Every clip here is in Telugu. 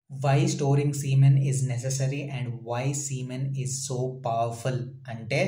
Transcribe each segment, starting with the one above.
why storing semen is necessary and why semen is so powerful అంటే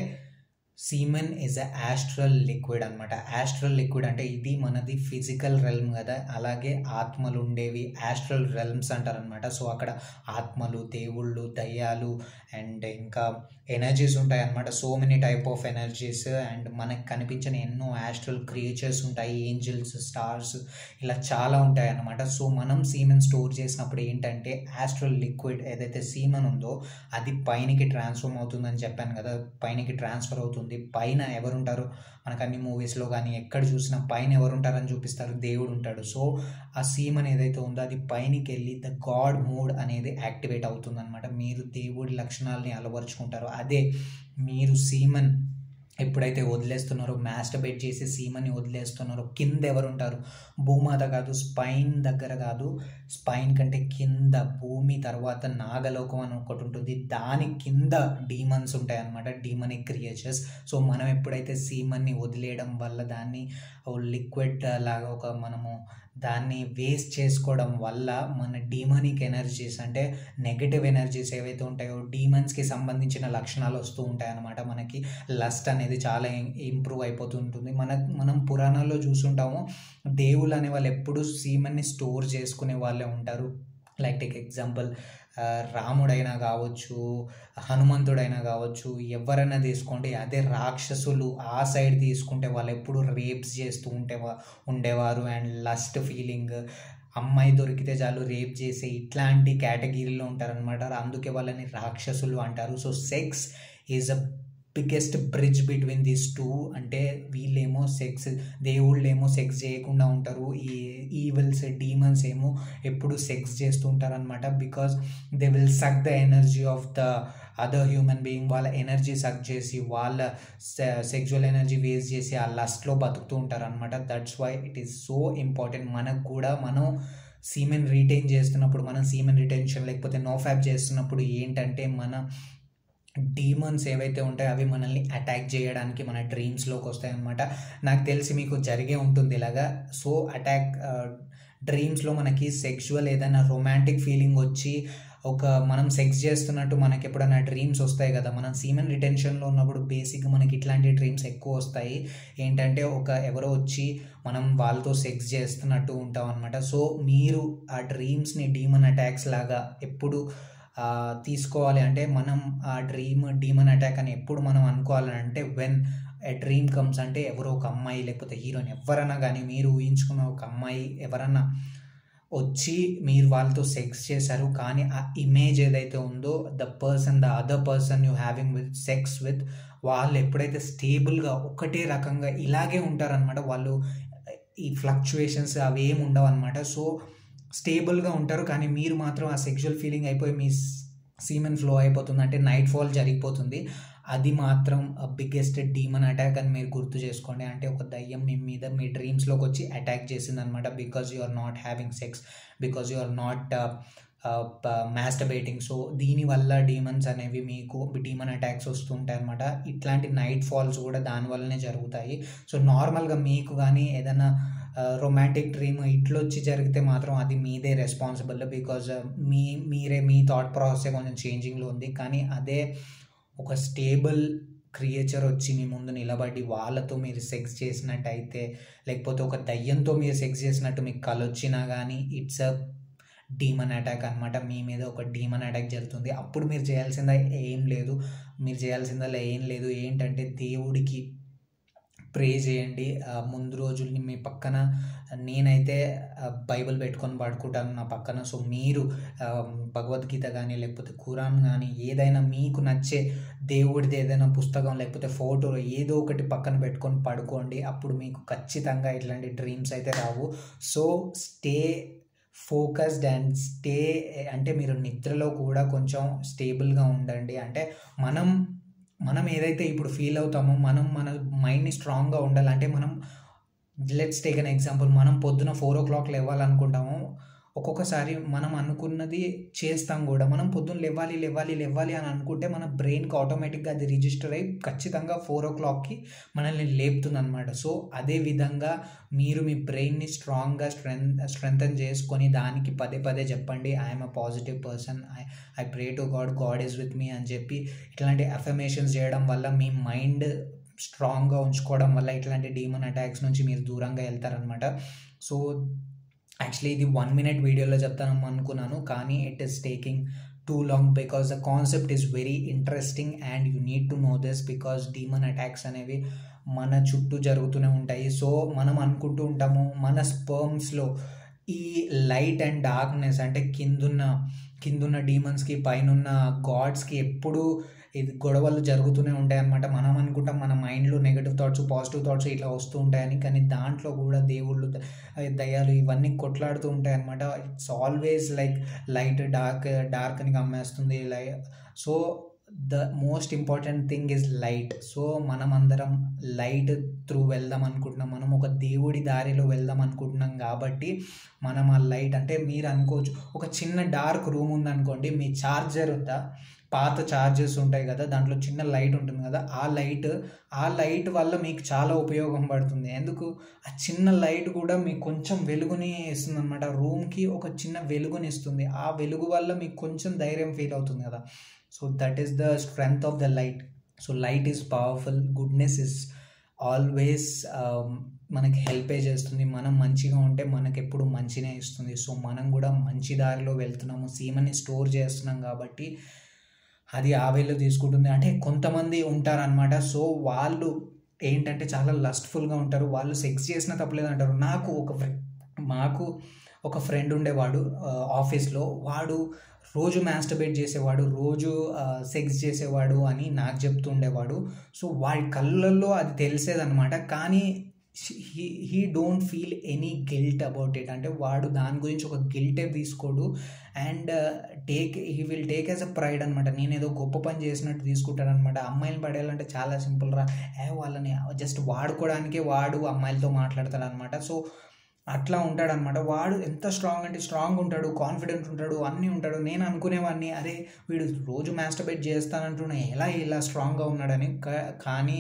semen is a astral liquid అనమాట యాస్ట్రల్ లిక్విడ్ అంటే ఇది మనది ఫిజికల్ రెల్మ్ కదా అలాగే ఆత్మలు ఉండేవి యాస్ట్రల్ రెల్మ్స్ అంటారనమాట సో అక్కడ ఆత్మలు దేవుళ్ళు దయ్యాలు అండ్ ఇంకా ఎనర్జీస్ ఉంటాయి అనమాట so many type of energies and మనకు కనిపించిన ఎన్నో యాస్ట్రల్ క్రియేచర్స్ ఉంటాయి ఏంజిల్స్ స్టార్స్ ఇలా చాలా ఉంటాయి అన్నమాట సో మనం సీమెన్ స్టోర్ చేసినప్పుడు ఏంటంటే యాస్ట్రల్ లిక్విడ్ ఏదైతే సీమెన్ ఉందో అది పైనకి ట్రాన్స్ఫార్మ్ అవుతుందని చెప్పాను కదా పైనకి ట్రాన్స్ఫర్ అవుతుంది పైన ఎవరుంటారు మనకు అన్ని మూవీస్లో కానీ ఎక్కడ చూసినా పైన ఎవరు ఉంటారని చూపిస్తారు దేవుడు ఉంటాడు సో ఆ సీమన్ ఏదైతే ఉందో అది పైనకి వెళ్ళి ద గాడ్ మూడ్ అనేది యాక్టివేట్ అవుతుంది అనమాట మీరు దేవుడి లక్షణాలని అలవరుచుకుంటారో అదే మీరు సీమన్ ఎప్పుడైతే వదిలేస్తున్నారో మాస్టర్బేట్ చేసి సీమని వదిలేస్తున్నారో కింద ఎవరు ఉంటారు భూమాత కాదు స్పైన్ దగ్గర కాదు స్పైన్ కంటే కింద భూమి తర్వాత నాగలోకం అని ఒకటి ఉంటుంది దాని కింద డీమన్స్ ఉంటాయి అన్నమాట డీమనిక్ క్రియేచర్స్ సో మనం ఎప్పుడైతే సీమన్ని వదిలేయడం వల్ల దాన్ని లిక్విడ్ లాగా ఒక మనము దాన్ని వేస్ట్ చేసుకోవడం వల్ల మన డీమనిక్ ఎనర్జీస్ అంటే నెగటివ్ ఎనర్జీస్ ఏవైతే ఉంటాయో డీమన్స్కి సంబంధించిన లక్షణాలు వస్తూ ఉంటాయి అన్నమాట మనకి లస్ట్ అనేది చాలా ఇంప్రూవ్ అయిపోతూ ఉంటుంది మన మనం పురాణాల్లో చూసుంటాము దేవుళ్ళు అనే వాళ్ళు ఎప్పుడు సీమన్ని స్టోర్ చేసుకునే వాళ్ళే ఉంటారు లైక్ టేక్ ఎగ్జాంపుల్ రాముడైనా కావచ్చు హనుమంతుడైనా కావచ్చు ఎవరైనా తీసుకోండి అదే రాక్షసులు ఆ సైడ్ తీసుకుంటే వాళ్ళు ఎప్పుడు రేప్స్ చేస్తూ ఉంటే ఉండేవారు అండ్ లస్ట్ ఫీలింగ్ అమ్మాయి దొరికితే చాలు రేప్ చేసే ఇట్లాంటి కేటగిరీలో ఉంటారనమాట అందుకే వాళ్ళని రాక్షసులు అంటారు so sex is a biggest bridge between these two అంటే వీళ్ళేమో సెక్స్ దేవుళ్ళేమో సెక్స్ చేయకుండా ఉంటారు ఈ ఈవిల్స్ డీమన్స్ ఏమో ఎప్పుడు సెక్స్ చేస్తూ ఉంటారనమాట because they will suck the energy of the other human being వాళ్ళ ఎనర్జీ సక్ చేసి వాళ్ళ సెక్చువల్ ఎనర్జీ వేస్ట్ చేసి ఆ లస్ట్లో బతుకుతూ ఉంటారు అనమాట that's why it is so important మనకు కూడా మనం సీమెన్ రిటైన్ చేస్తున్నప్పుడు మనం సీమెన్ రిటెన్షన్ లేకపోతే నో ఫ్యాప్ చేస్తున్నప్పుడు ఏంటంటే మన డీమన్స్ ఏవైతే ఉంటాయో అవి మనల్ని అటాక్ చేయడానికి మన డ్రీమ్స్లోకి వస్తాయి అనమాట నాకు తెలిసి మీకు జరిగే ఉంటుంది ఇలాగా సో అటాక్ డ్రీమ్స్లో మనకి సెక్షువల్ ఏదైనా రొమాంటిక్ ఫీలింగ్ వచ్చి ఒక మనం సెక్స్ చేస్తున్నట్టు మనకి ఎప్పుడైనా డ్రీమ్స్ వస్తాయి కదా మనం సీమెన్ రిటెన్షన్లో ఉన్నప్పుడు బేసిక్గా మనకి ఇట్లాంటి డ్రీమ్స్ ఎక్కువ వస్తాయి ఏంటంటే ఒక ఎవరో వచ్చి మనం వాళ్ళతో సెక్స్ చేస్తున్నట్టు ఉంటాం అనమాట సో మీరు ఆ డ్రీమ్స్ని డీమన్ అటాక్స్ లాగా ఎప్పుడు తీసుకోవాలి అంటే మనం ఆ డ్రీమ్ డీమన్ అటాక్ అని ఎప్పుడు మనం అనుకోవాలని అంటే వెన్ ఎ డ్రీమ్ కమ్స్ అంటే ఎవరో ఒక అమ్మాయి లేకపోతే హీరోయిన్ ఎవరైనా కానీ మీరు ఊహించుకున్న ఒక అమ్మాయి ఎవరన్నా వచ్చి మీరు వాళ్ళతో సెక్స్ చేశారు కానీ ఆ ఇమేజ్ ఏదైతే ఉందో the person the other person you having with sex with వాళ్ళు ఎప్పుడైతే స్టేబుల్గా ఒకటే రకంగా ఇలాగే ఉంటారనమాట వాళ్ళు ఈ ఫ్లక్చువేషన్స్ అవి ఏమి ఉండవు అనమాట సో స్టేబుల్గా ఉంటారు కానీ మీరు మాత్రం ఆ సెక్షువల్ ఫీలింగ్ అయిపోయి మీ సీమెన్ ఫ్లో అయిపోతుంది అంటే నైట్ ఫాల్ జరిగిపోతుంది అది మాత్రం బిగ్గెస్ట్ డీమన్ అటాక్ అని మీరు గుర్తు చేసుకోండి అంటే ఒక దయ్యం మీ మీద మీ డ్రీమ్స్లోకి వచ్చి అటాక్ చేసింది అనమాట because you are not having sex because you are not masturbating so దీనివల్ల డీమన్స్ అనేవి మీకు డీమన్ అటాక్స్ వస్తుంటాయి అనమాట ఇట్లాంటి నైట్ ఫాల్స్ కూడా దానివల్లనే జరుగుతాయి సో నార్మల్గా మీకు కానీ ఏదైనా రొమాంటిక్ డ్రీమ్ ఇట్లొచ్చి జరిగితే మాత్రం అది మీదే రెస్పాన్సిబుల్ బికాజ్ మీ మీరే మీ థాట్ ప్రాసెస్ కొంచెం చేంజింగ్లో ఉంది కానీ అదే ఒక స్టేబుల్ క్రియేచర్ వచ్చి మీ ముందు నిలబడి వాళ్ళతో మీరు సెక్స్ చేసినట్టయితే లేకపోతే ఒక దయ్యంతో మీరు సెక్స్ చేసినట్టు మీకు కలు వచ్చినా కానీ ఇట్స్ అ డీమన్ అటాక్ అనమాట మీ మీద ఒక డీమన్ అటాక్ జరుగుతుంది అప్పుడు మీరు చేయాల్సిందా ఏం లేదు మీరు చేయాల్సిందల్లా ఏం లేదు ఏంటంటే దేవుడికి ప్రే చేయండి ముందు రోజుల్ని మీ పక్కన నేనైతే బైబిల్ పెట్టుకొని పడుకుంటాను నా పక్కన సో మీరు భగవద్గీత కానీ లేకపోతే ఖురాన్ కానీ ఏదైనా మీకు నచ్చే దేవుడిది ఏదైనా పుస్తకం లేకపోతే ఫోటో ఏదో ఒకటి పక్కన పెట్టుకొని పడుకోండి అప్పుడు మీకు ఖచ్చితంగా ఇట్లాంటి డ్రీమ్స్ అయితే రావు so stay focused and stay అంటే మీరు నిద్రలో కూడా కొంచెం స్టేబుల్గా ఉండండి అంటే మనం మనం ఏదైతే ఇప్పుడు ఫీల్ అవుతామో మనం మన మైండ్ని స్ట్రాంగ్గా ఉండాలంటే మనం లెట్స్ టేక్ అన్ ఎగ్జాంపుల్ మనం పొద్దున ఫోర్ ఓ క్లాక్ లేవాలనుకుంటాము ఒక్కొక్కసారి మనం అనుకున్నది చేస్తాం కూడా మనం పొద్దున్న లేవాలి లేవాలి లేవాలి అని అనుకుంటే మన బ్రెయిన్కి ఆటోమేటిక్గా అది రిజిస్టర్ అయ్యి ఖచ్చితంగా ఫోర్ ఓ క్లాక్కి మనల్ని లేపుతుంది అనమాట సో అదే విధంగా మీరు మీ బ్రెయిన్ని స్ట్రాంగ్గా స్ట్రెంగ్ స్ట్రెంగ్తన్ చేసుకొని దానికి పదే పదే చెప్పండి I'm a positive person I I pray to God God is with me అని చెప్పి ఇట్లాంటి అఫర్మేషన్స్ చేయడం వల్ల మీ మైండ్ స్ట్రాంగ్గా ఉంచుకోవడం వల్ల ఇట్లాంటి డీమన్ అటాక్స్ నుంచి మీరు దూరంగా వెళ్తారనమాట సో యాక్చువల్లీ ఇది వన్ మినిట్ వీడియోలో చెప్తాను అనుకున్నాను కానీ it is taking too long because the concept is very interesting and you need to know this because demon attacks అనేవి మన చుట్టూ జరుగుతూనే ఉంటాయి సో మనం అనుకుంటూ ఉంటాము మన స్పర్మ్స్లో ఈ లైట్ అండ్ డార్క్నెస్ అంటే కిందున్న కిందున్న డీమన్స్కి పైనున్న గాడ్స్కి ఎప్పుడు ఇది గొడవలు జరుగుతూనే ఉంటాయి అనమాట మనం అనుకుంటాం మన మైండ్లో నెగిటివ్ థాట్స్ పాజిటివ్ థాట్స్ ఇట్లా వస్తూ ఉంటాయని కానీ దాంట్లో కూడా దేవుళ్ళు దయ్యాలు ఇవన్నీ కొట్లాడుతూ ఉంటాయి అనమాట it's always like light dark dark అని గమ్మేస్తుంది లై so the most important thing is light so మనం అందరం లైట్ త్రూ వెళ్దాం అనుకుంటున్నాం మనం ఒక దేవుడి దారిలో వెళ్దాం అనుకుంటున్నాం కాబట్టి మనం ఆ లైట్ అంటే మీరు అనుకోవచ్చు ఒక చిన్న డార్క్ రూమ్ ఉందనుకోండి మీ ఛార్జర్ ఉందా పాత ఛార్జెస్ ఉంటాయి కదా దాంట్లో చిన్న లైట్ ఉంటుంది కదా ఆ లైట్ ఆ లైట్ వల్ల మీకు చాలా ఉపయోగం పడుతుంది ఎందుకు ఆ చిన్న లైట్ కూడా మీకు కొంచెం వెలుగుని ఇస్తుంది అనమాట రూమ్కి ఒక చిన్న వెలుగుని ఇస్తుంది ఆ వెలుగు వల్ల మీకు కొంచెం ధైర్యం ఫీల్ అవుతుంది కదా so that is the strength of the light so light is powerful goodness is always మనకి హెల్పే చేస్తుంది మనం మంచిగా ఉంటే మనకి ఎప్పుడు మంచినే ఇస్తుంది సో మనం కూడా మంచి దారిలో వెళ్తున్నాము సీమని స్టోర్ చేస్తున్నాం కాబట్టి అది ఆవేలో తీసుకుంటుంది అంటే కొంతమంది ఉంటారనమాట సో వాళ్ళు ఏంటంటే చాలా లస్ట్ఫుల్గా ఉంటారు వాళ్ళు సెక్స్ చేసినా తప్పలేదు అంటారు నాకు ఒక మాకు ఒక ఫ్రెండ్ ఉండేవాడు ఆఫీస్లో వాడు రోజు మ్యాస్టర్బేట్ చేసేవాడు రోజు సెక్స్ చేసేవాడు అని నాకు చెప్తూ ఉండేవాడు సో వాడి కళ్ళల్లో అది తెలిసేదనమాట కానీ he he don't feel any guilt about it అంటే వాడు దాని గురించి ఒక గిల్టే తీసుకోడు and take he will take as a pride అనమాట నేను ఏదో గొప్ప పని చేసినట్టు తీసుకుంటాడనమాట అమ్మాయిని పడేయాలంటే చాలా సింపుల్ రా ఏ వాళ్ళని జస్ట్ వాడుకోవడానికే వాడు అమ్మాయిలతో మాట్లాడతాడు అనమాట సో అట్లా ఉంటాడనమాట వాడు ఎంత స్ట్రాంగ్ అంటే స్ట్రాంగ్ ఉంటాడు కాన్ఫిడెంట్ ఉంటాడు అన్నీ ఉంటాడు నేను అనుకునేవాడిని అరే వీడు రోజు మాస్టర్బేట్ చేస్తానంటున్నా ఎలా ఇలా స్ట్రాంగ్గా ఉన్నాడని కానీ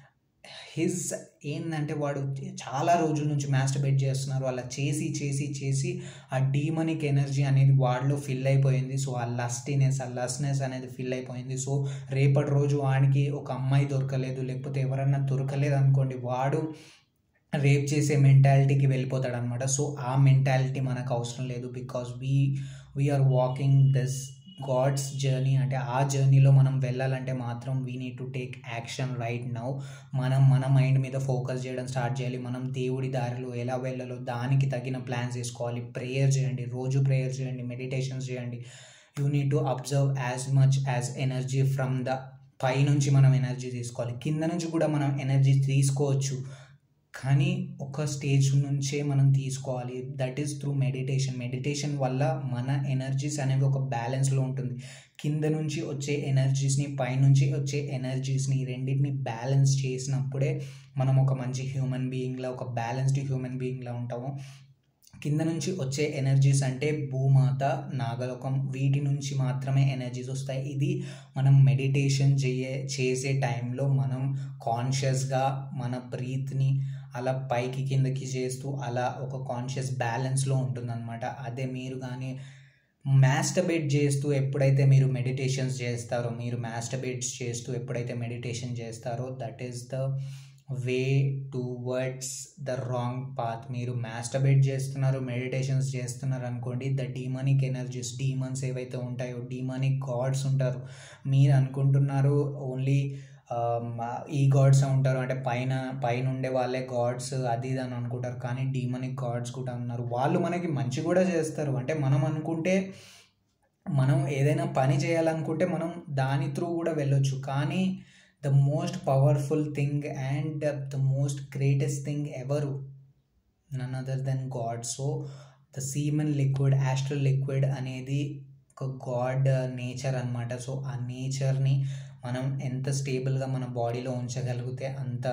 హిజ్ ఏంటంటే వాడు చాలా రోజుల నుంచి మాస్టర్బేట్ చేస్తున్నారు అలా చేసి చేసి చేసి ఆ డీమనిక్ ఎనర్జీ అనేది వాడిలో ఫిల్ అయిపోయింది సో ఆ లస్టీనెస్ ఆ లస్నెస్ అనేది ఫిల్ అయిపోయింది సో రేపటి రోజు వాడికి ఒక అమ్మాయి దొరకలేదు లేకపోతే ఎవరన్నా దొరకలేదు అనుకోండి వాడు రేప్ చేసే మెంటాలిటీకి వెళ్ళిపోతాడు అనమాట సో ఆ మెంటాలిటీ మనకు అవసరం లేదు because we we are walking this God's journey అంటే ఆ జర్నీలో మనం వెళ్ళాలంటే మాత్రం we need to take action right now మనం మన మైండ్ మీద ఫోకస్ చేయడం స్టార్ట్ చేయాలి మనం దేవుడి దారిలో ఎలా వెళ్ళాలో దానికి తగిన ప్లాన్స్ వేసుకోవాలి ప్రేయర్ చేయండి రోజు ప్రేయర్ చేయండి మెడిటేషన్స్ చేయండి you need to observe as much as energy from the పై నుంచి మనం ఎనర్జీ తీసుకోవాలి కింద నుంచి కూడా మనం ఎనర్జీ తీసుకోవచ్చు కానీ ఒక స్టేజ్ నుంచే మనం తీసుకోవాలి that is through meditation meditation వల్ల మన ఎనర్జీస్ అనేవి ఒక బ్యాలెన్స్లో ఉంటుంది కింద నుంచి వచ్చే ఎనర్జీస్ని పైనుంచి వచ్చే ఎనర్జీస్ని రెండింటిని బ్యాలెన్స్ చేసినప్పుడే మనం ఒక మంచి హ్యూమన్ బీయింగ్లా ఒక బ్యాలెన్స్డ్ హ్యూమన్ బీయింగ్లా ఉంటాము కింద నుంచి వచ్చే ఎనర్జీస్ అంటే భూమాత నాగలోకం వీటి నుంచి మాత్రమే ఎనర్జీస్ వస్తాయి ఇది మనం మెడిటేషన్ చేయే చేసే టైంలో మనం కాన్షియస్గా మన బ్రీత్ని అలా పైకి కిందకి చేస్తూ అలా ఒక కాన్షియస్ బ్యాలెన్స్లో ఉంటుందన్నమాట అదే మీరు కానీ మాస్టబేట్ చేస్తూ ఎప్పుడైతే మీరు మెడిటేషన్స్ చేస్తారో మీరు మాస్టబేట్స్ చేస్తూ ఎప్పుడైతే మెడిటేషన్ చేస్తారో that is the way towards the wrong path మీరు మాస్టబేట్ చేస్తున్నారు మెడిటేషన్స్ చేస్తున్నారు అనుకోండి ద డీమనిక్ ఎనర్జీస్ డీమన్స్ ఏవైతే ఉంటాయో డీమనిక్ గాడ్స్ ఉంటారు మీరు అనుకుంటున్నారు ఓన్లీ ఈ గాడ్స్ ఉంటారు అంటే పైన పైన ఉండే వాళ్ళే గాడ్స్ అది ఇది అని అనుకుంటారు కానీ డీమనిక్ గాడ్స్ కూడా ఉన్నారు వాళ్ళు మనకి మంచి కూడా చేస్తారు అంటే మనం అనుకుంటే మనం ఏదైనా పని చేయాలనుకుంటే మనం దాని త్రూ కూడా వెళ్ళొచ్చు కానీ the most powerful thing and the most greatest thing ఎవరు none other than God so the semen liquid astral liquid అనేది ఒక గాడ్ నేచర్ అనమాట సో ఆ నేచర్ని మనం ఎంత స్టేబుల్గా మన బాడీలో ఉంచగలిగితే అంత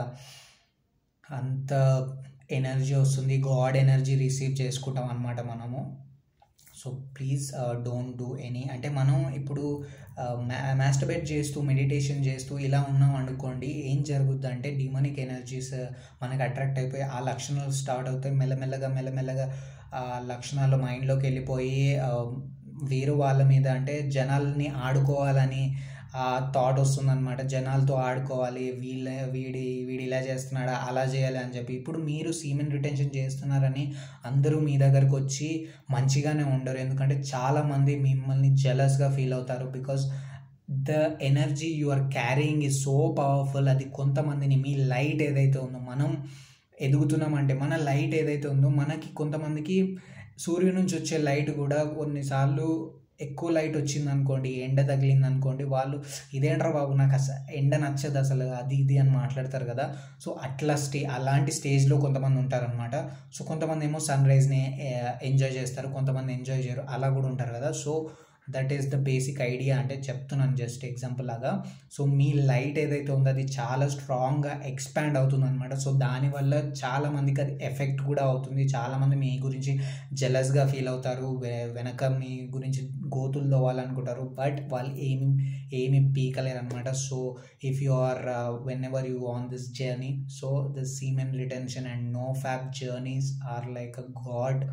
అంత ఎనర్జీ వస్తుంది గాడ్ ఎనర్జీ రిసీవ్ చేసుకుంటాం అనమాట మనము so please don't do any అంటే మనం ఇప్పుడు మాస్టర్బేట్ చేస్తూ మెడిటేషన్ చేస్తూ ఇలా ఉన్నాం అనుకోండి ఏం జరుగుద్ది అంటే డిమనిక్ ఎనర్జీస్ మనకి అట్రాక్ట్ అయిపోయి ఆ లక్షణాలు స్టార్ట్ అవుతాయి మెల్లమెల్లగా మెల్లమెల్లగా ఆ లక్షణాలు మైండ్లోకి వెళ్ళిపోయి ఆ, వేరు వాళ్ళ మీద అంటే జనాల్ని ఆడుకోవాలని ఆ థాట్ వస్తుందన్నమాట జనాలతో ఆడుకోవాలి వీళ్ళ వీడి వీడి ఇలా చేస్తున్నాడా అలా చేయాలి అని చెప్పి ఇప్పుడు మీరు సీమెన్ రిటెన్షన్ చేస్తున్నారని అందరూ మీ దగ్గరకు వచ్చి మంచిగానే ఉండరు ఎందుకంటే చాలామంది మిమ్మల్ని జెలస్గా ఫీల్ అవుతారు because the energy you are carrying is so powerful అది కొంతమందిని మీ లైట్ ఏదైతే ఉందో మనం ఎదుగుతున్నామంటే మన లైట్ ఏదైతే ఉందో మనకి కొంతమందికి సూర్యుడి నుంచి వచ్చే లైట్ కూడా కొన్నిసార్లు ఎక్కువ లైట్ వచ్చింది అనుకోండి ఎండ తగిలింది అనుకోండి వాళ్ళు ఇదేంట్రా బాబు నాకు అసలు ఎండ నచ్చదు అసలు అది ఇది అని మాట్లాడతారు కదా సో అట్లా స్టే అలాంటి స్టేజ్లో కొంతమంది ఉంటారనమాట సో కొంతమంది ఏమో సన్ రైజ్ని ఎంజాయ్ చేస్తారు కొంతమంది ఎంజాయ్ చేయరు అలా కూడా ఉంటారు కదా so that is the basic idea అంటే చెప్తున్నాను జస్ట్ ఎగ్జాంపుల్ లాగా సో మీ లైట్ ఏదైతే ఉందో అది చాలా స్ట్రాంగ్గా ఎక్స్పాండ్ అవుతుంది అనమాట సో దానివల్ల చాలా మందికి అది ఎఫెక్ట్ కూడా అవుతుంది చాలామంది మీ గురించి జెలస్గా ఫీల్ అవుతారు వె- వెనక మీ గురించి గోతులు తోవాలనుకుంటారు బట్ వాళ్ళు ఏమి ఏమి పీకలేరు అనమాట so if you are whenever you on this journey so the semen retention and no fap journeys are like a God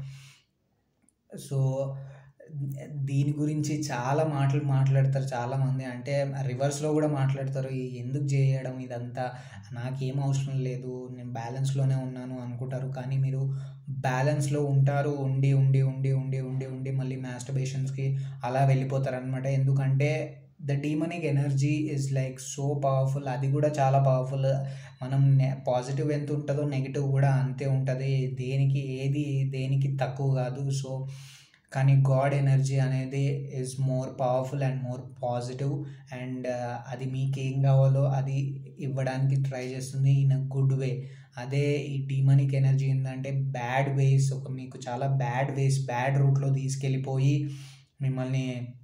so దీని గురించి చాలా మాటలు మాట్లాడతారు చాలామంది అంటే రివర్స్లో కూడా మాట్లాడతారు ఈ ఎందుకు చేయడం ఇదంతా నాకేం అవసరం లేదు నేను బ్యాలెన్స్లోనే ఉన్నాను అనుకుంటారు కానీ మీరు బ్యాలెన్స్లో ఉంటారు ఉండి ఉండి ఉండి ఉండి ఉండి ఉండి మళ్ళీ మాస్టర్బేషన్స్కి అలా వెళ్ళిపోతారు అనమాట ఎందుకంటే the demonic energy is like so powerful అది కూడా చాలా పవర్ఫుల్ మనం పాజిటివ్ ఎంత ఉంటుందో నెగిటివ్ కూడా అంతే ఉంటుంది దేనికి ఏది దేనికి తక్కువ కాదు సో కానీ గాడ్ ఎనర్జీ అనేది is more powerful and more positive and అది మీకు ఏం కావాలో అది ఇవ్వడానికి ట్రై చేస్తుంది ఇన్ అ గుడ్ వే అదే ఈ డీమనిక్ ఎనర్జీ ఏంటంటే బ్యాడ్ వేస్ ఒక మీకు చాలా బ్యాడ్ వేస్ బ్యాడ్ రూట్లో తీసుకెళ్ళిపోయి మిమ్మల్ని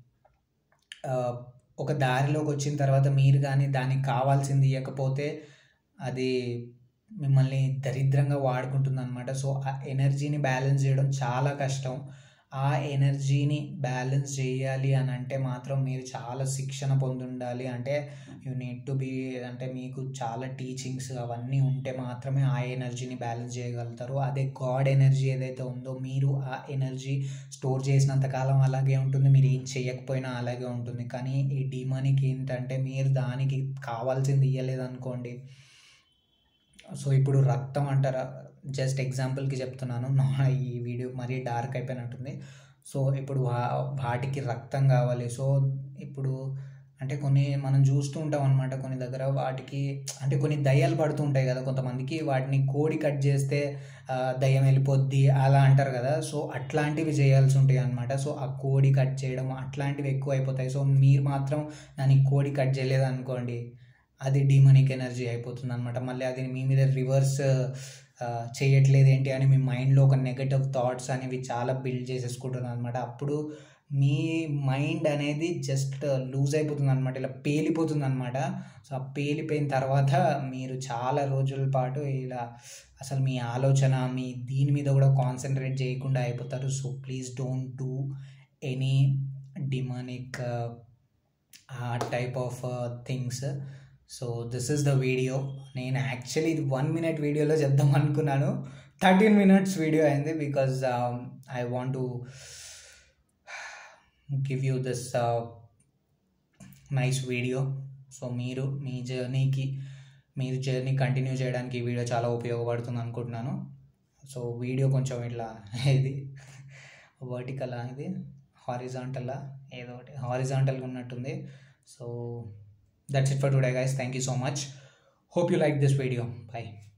ఆ, ఒక దారిలోకి వచ్చిన తర్వాత మీరు కానీ దానికి కావాల్సింది ఇవ్వకపోతే అది మిమ్మల్ని దరిద్రంగా వాడుకుంటుంది అనమాట సో ఆ ఎనర్జీని బ్యాలెన్స్ చేయడం చాలా కష్టం ఆ ఎనర్జీని బ్యాలెన్స్ చేయాలి అని అంటే మాత్రం మీరు చాలా శిక్షణ పొంది ఉండాలి అంటే యూ నీడ్ టు బీ అంటే మీకు చాలా టీచింగ్స్ అవన్నీ ఉంటే మాత్రమే ఆ ఎనర్జీని బ్యాలెన్స్ చేయగలుగుతారు అదే గాడ్ ఎనర్జీ ఏదైతే ఉందో మీరు ఆ ఎనర్జీ స్టోర్ చేసినంత కాలం అలాగే ఉంటుంది మీరు ఏం చేయకపోయినా అలాగే ఉంటుంది కానీ ఈ డిమానికి ఏంటంటే మీరు దానికి కావాల్సింది ఇవ్వలేదు అనుకోండి సో ఇప్పుడు రక్తం అంటారా జస్ట్ ఎగ్జాంపుల్కి చెప్తున్నాను నా ఈ వీడియో మరీ డార్క్ అయిపోయినట్టుంది సో ఇప్పుడు వా వాటికి రక్తం కావాలి సో ఇప్పుడు అంటే కొన్ని మనం చూస్తూ ఉంటాం అనమాట కొన్ని దగ్గర వాటికి అంటే కొన్ని దయ్యాలు పడుతూ ఉంటాయి కదా కొంతమందికి వాటిని కోడి కట్ చేస్తే ఆ, దయ్యం వెళ్ళిపోద్ది అలా అంటారు కదా సో అట్లాంటివి చేయాల్సి ఉంటాయి అనమాట సో ఆ కోడి కట్ చేయడం అట్లాంటివి ఎక్కువ అయిపోతాయి సో మీరు మాత్రం దానికి కోడి కట్ చేయలేదు అనుకోండి అది డీమనిక్ ఎనర్జీ అయిపోతుంది అనమాట మళ్ళీ అది మీ మీద రివర్స్ చేయట్లేదు ఏంటి అని మీ మైండ్లో ఒక నెగటివ్ థాట్స్ అనేవి చాలా బిల్డ్ చేసేసుకుంటుంది అనమాట అప్పుడు మీ మైండ్ అనేది జస్ట్ లూజ్ అయిపోతుంది అనమాట ఇలా పేలిపోతుంది అనమాట సో ఆ పేలిపోయిన తర్వాత మీరు చాలా రోజుల పాటు ఇలా అసలు మీ ఆలోచన మీ దీని మీద కూడా కాన్సన్ట్రేట్ చేయకుండా అయిపోతారు so please don't do any demonic uh type of things so this is the video నేను యాక్చువల్లీ ఇది వన్ మినిట్ వీడియోలో చెప్దాం అనుకున్నాను థర్టీన్ మినిట్స్ వీడియో అయింది because I want to give you this nice video so మీరు మీ జర్నీకి మీరు జర్నీ కంటిన్యూ చేయడానికి ఈ వీడియో చాలా ఉపయోగపడుతుంది అనుకుంటున్నాను సో వీడియో కొంచెం ఇట్లా ఇది వర్టికలా ఇది హారిజాంటలా ఏదో ఒకటి హారిజాంటల్గా ఉన్నట్టుంది so that's it for today guys thank you so much hope you like this video by